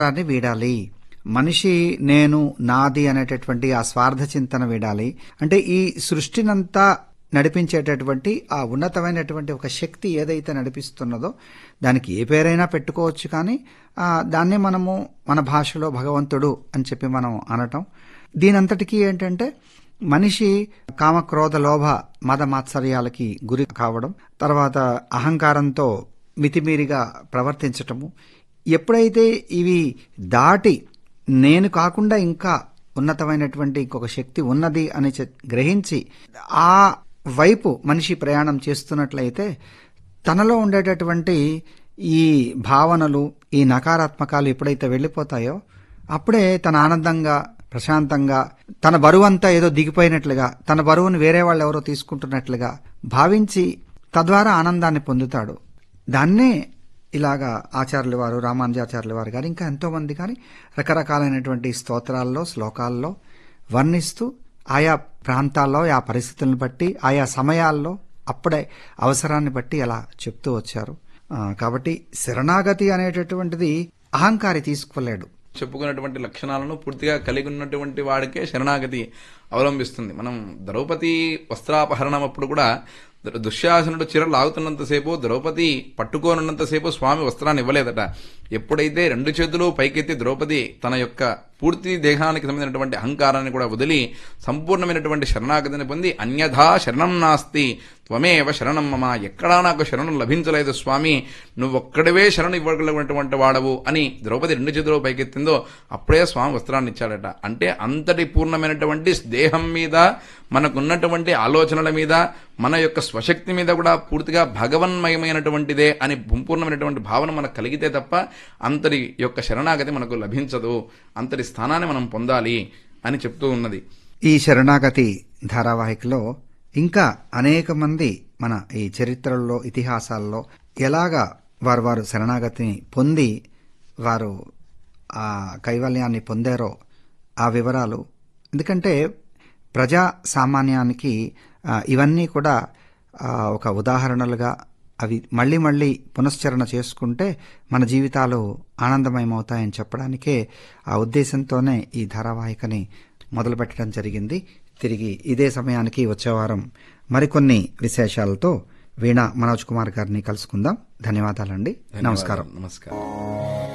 అని వీడాలి మనిషి నేను నాది అనేటటువంటి ఆ స్వార్థ చింతన వీడాలి అంటే ఈ సృష్టినంతా నడిపించేటటువంటి ఆ ఉన్నతమైనటువంటి ఒక శక్తి ఏదైతే నడిపిస్తున్నదో దానికి ఏ పేరైనా పెట్టుకోవచ్చు కానీ ఆ, దాన్నే మనము మన భాషలో భగవంతుడు అని చెప్పి మనం అనటం దీనంతటికీ ఏంటంటే మనిషి కామక్రోధ లోభ మద మాత్సర్యాలకి గురి కావడం తర్వాత అహంకారంతో మితిమీరిగా ప్రవర్తించటము ఎప్పుడైతే ఇవి దాటి నేను కాకుండా ఇంకా ఉన్నతమైనటువంటి ఇంకొక శక్తి ఉన్నది అని చె- గ్రహించి ఆ వైపు మనిషి ప్రయాణం చేస్తున్నట్లయితే తనలో ఉండేటటువంటి ఈ భావనలు ఈ నకారాత్మకాలు ఎప్పుడైతే వెళ్ళిపోతాయో అప్పుడే తన ఆనందంగా ప్రశాంతంగా తన బరువంతా ఏదో దిగిపోయినట్లుగా తన బరువును వేరే వాళ్ళు ఎవరో తీసుకుంటున్నట్లుగా భావించి తద్వారా ఆనందాన్ని పొందుతాడు దాన్నే ఇలాగా ఆచార్యుల వారు రామానుజాచార్యుల వారు గారు ఇంకా ఎంతో మంది కానీ రకరకాలైనటువంటి స్తోత్రాల్లో శ్లోకాల్లో వర్ణిస్తూ ఆయా ప్రాంతాల్లో ఆ పరిస్థితులను బట్టి ఆయా సమయాల్లో అప్పుడే అవసరాన్ని బట్టి అలా చెప్తూ వచ్చారు ఆ, కాబట్టి శరణాగతి అనేటటువంటిది అహంకారి తీసుకోలేడు చెప్పుకున్నటువంటి లక్షణాలను పూర్తిగా కలిగి ఉన్నటువంటి వాడికే శరణాగతి అవలంబిస్తుంది మనం ద్రౌపది వస్త్రాపహరణం అప్పుడు కూడా దు- దుశ్శాసనుడు చీర లాగుతున్నంతసేపు ద్రౌపది పట్టుకోనున్నంతసేపు స్వామి వస్త్రాన్ని ఇవ్వలేదట ఎప్పుడైతే రెండు చేతులు పైకెత్తి ద్రౌపది తన యొక్క పూర్తి దేహానికి సంబంధించినటువంటి అహంకారాన్ని కూడా వదిలి సంపూర్ణమైనటువంటి శరణాగతిని పొంది అన్యథా శరణం నాస్తి త్వమేవ శరణం మమ ఎక్కడా నాకు శరణం లభించలేదు స్వామి నువ్వొక్కడివే శరణం ఇవ్వగలిగినటువంటి వాడవు అని ద్రౌపది రెండు చేతులు పైకెత్తిందో అప్పుడే స్వామి వస్త్రాన్ని ఇచ్చాడట అంటే అంతటి పూర్ణమైనటువంటి దేహం మీద మనకున్నటువంటి ఆలోచనల మీద మన యొక్క స్వశక్తి మీద కూడా పూర్తిగా భగవన్మయమైనటువంటిదే అని సంపూర్ణమైనటువంటి భావన మనకు కలిగితే తప్ప అంతటి యొక్క శరణాగతి మనకు లభించదు అంతటి స్థానాన్ని మనం పొందాలి అని చెప్తూ ఉన్నది ఈ శరణాగతి ధారావాహికలో ఇంకా అనేక మంది మన ఈ చరిత్రల్లో ఇతిహాసాల్లో ఎలాగా వారు వారు శరణాగతిని పొంది వారు ఆ కైవల్యాన్ని పొందారో ఆ వివరాలు ఎందుకంటే ప్రజా సామాన్యానికి ఆ, ఇవన్నీ కూడా ఆ, ఒక ఉదాహరణలుగా అవి మళ్ళీ మళ్ళీ పునశ్చరణ చేసుకుంటే మన జీవితాలు ఆనందమయమవుతాయని చెప్పడానికే ఆ ఉద్దేశంతోనే ఈ ధారావాహికని మొదలుపెట్టడం జరిగింది తిరిగి ఇదే సమయానికి వచ్చే వారం మరికొన్ని విశేషాలతో వీణా మనోజ్ కుమార్ గారిని కలుసుకుందాం ధన్యవాదాలండి నమస్కారం నమస్కారం